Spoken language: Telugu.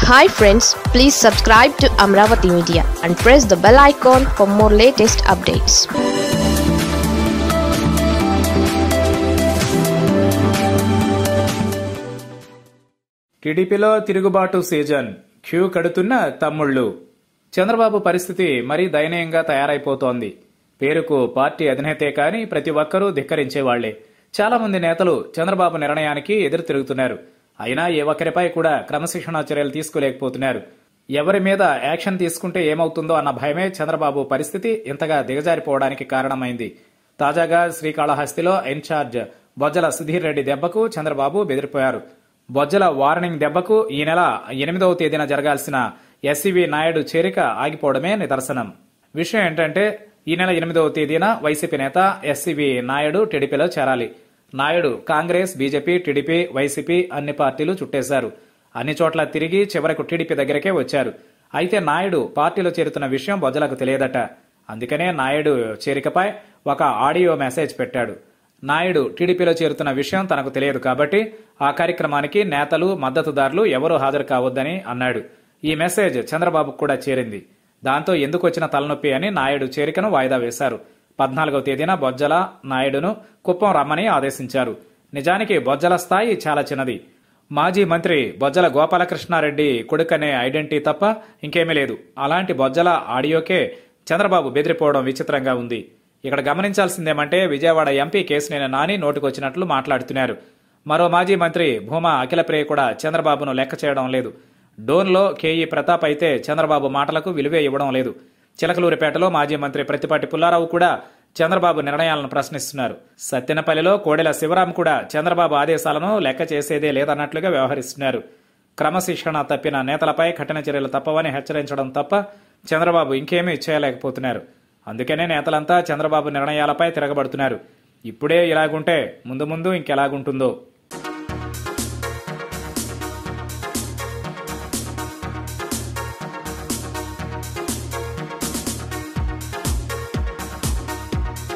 hi friends please subscribe to Amaravati media and press the bell icon for more latest updates టీడీపీలో తిరుగుబాటు సీజన్ క్యూ కడుతున్న తమ్ముళ్ళు చంద్రబాబు పరిస్థితి మరీ దయనీయంగా తయారైపోతోంది పేరుకు పార్టీ అధినేతే కాని ప్రతి ఒక్కరూ ధిక్కరించేవాళ్లే చాలా మంది నేతలు చంద్రబాబు నిర్ణయానికి ఎదురు తిరుగుతున్నారు అయినా ఏ ఒక్కరిపై కూడా క్రమశిక్షణా చర్యలు తీసుకోలేకపోతున్నారు ఎవరి మీద యాక్షన్ తీసుకుంటే ఏమవుతుందో అన్న భయమే చంద్రబాబు పరిస్థితి ఇంతగా దిగజారిపోవడానికి కారణమైంది తాజాగా శ్రీకాళహస్తిలో ఇన్ఛార్జ్ బొజ్జల సుధీర్ రెడ్డి దెబ్బకు చంద్రబాబు బెదిరిపోయారు బొజ్జల వార్నింగ్ దెబ్బకు ఈ నెల ఎనిమిదవ తేదీన జరగాల్సిన ఎస్సీవీ నాయుడు చేరిక ఆగిపోవడమే నిదర్శనం విషయం ఏంటంటే ఈ నెల ఎనిమిదవ తేదీన వైసీపీ నేత ఎస్సీవీ నాయుడు టీడీపీలో చేరాలి Naidu Congress BJP TDP YCP అన్ని పార్టీలు చుట్టేశారు అన్ని చోట్ల తిరిగి చివరకు టీడీపీ దగ్గరకే వచ్చారు అయితే నాయుడు పార్టీలో చేరుతున్న విషయం బొజ్జలకు తెలియదట అందుకనే నాయుడు చేరికపై ఒక ఆడియో మెసేజ్ పెట్టాడు నాయుడు టీడీపీలో చేరుతున్న విషయం తనకు తెలియదు కాబట్టి ఆ కార్యక్రమానికి నేతలు మద్దతుదారులు ఎవరూ హాజరు కావద్దని అన్నాడు ఈ మెసేజ్ చంద్రబాబుకు కూడా చేరింది దాంతో ఎందుకు వచ్చిన తలనొప్పి అని నాయుడు చేరికను వాయిదా వేశారు పద్నాలుగవ తేదీన బొజ్జల నాయుడును కుప్పం రమ్మని ఆదేశించారు నిజానికి బొజ్జల స్థాయి చాలా చిన్నది మాజీ మంత్రి బొజ్జల గోపాలకృష్ణారెడ్డి కొడుకనే ఐడెంటిటీ తప్ప ఇంకేమీ లేదు అలాంటి బొజ్జల ఆడియోకే చంద్రబాబు బెదిరిపోవడం విచిత్రంగా ఉంది ఇక్కడ గమనించాల్సిందేమంటే విజయవాడ ఎంపీ కేసినేని నాని నోటుకొచ్చినట్లు మాట్లాడుతున్నారు మరో మాజీ మంత్రి భూమా అఖిలప్రియ కూడా చంద్రబాబును లెక్క చేయడం లేదు డోన్లో కేఈ ప్రతాప్ అయితే చంద్రబాబు మాటలకు విలువే ఇవ్వడం లేదు చిలకలూరిపేటలో మాజీ మంత్రి ప్రతిపాటి పుల్లారావు కూడా చంద్రబాబు నిర్ణయాలను ప్రశ్నిస్తున్నారు సత్తెనపల్లిలో కోడెల శివరాం కూడా చంద్రబాబు ఆదేశాలను లెక్క చేసేదే లేదన్నట్లుగా వ్యవహరిస్తున్నారు క్రమశిక్షణ తప్పిన నేతలపై కఠిన చర్యలు తప్పవని హెచ్చరించడం తప్ప చంద్రబాబు ఇంకేమీ చేయలేకపోతున్నారు అందుకనే నేతలంతా చంద్రబాబు నిర్ణయాలపై తిరగబడుతున్నారు ఇప్పుడే ఇలాగుంటే ముందు ముందు ఇంకెలాగుంటుందో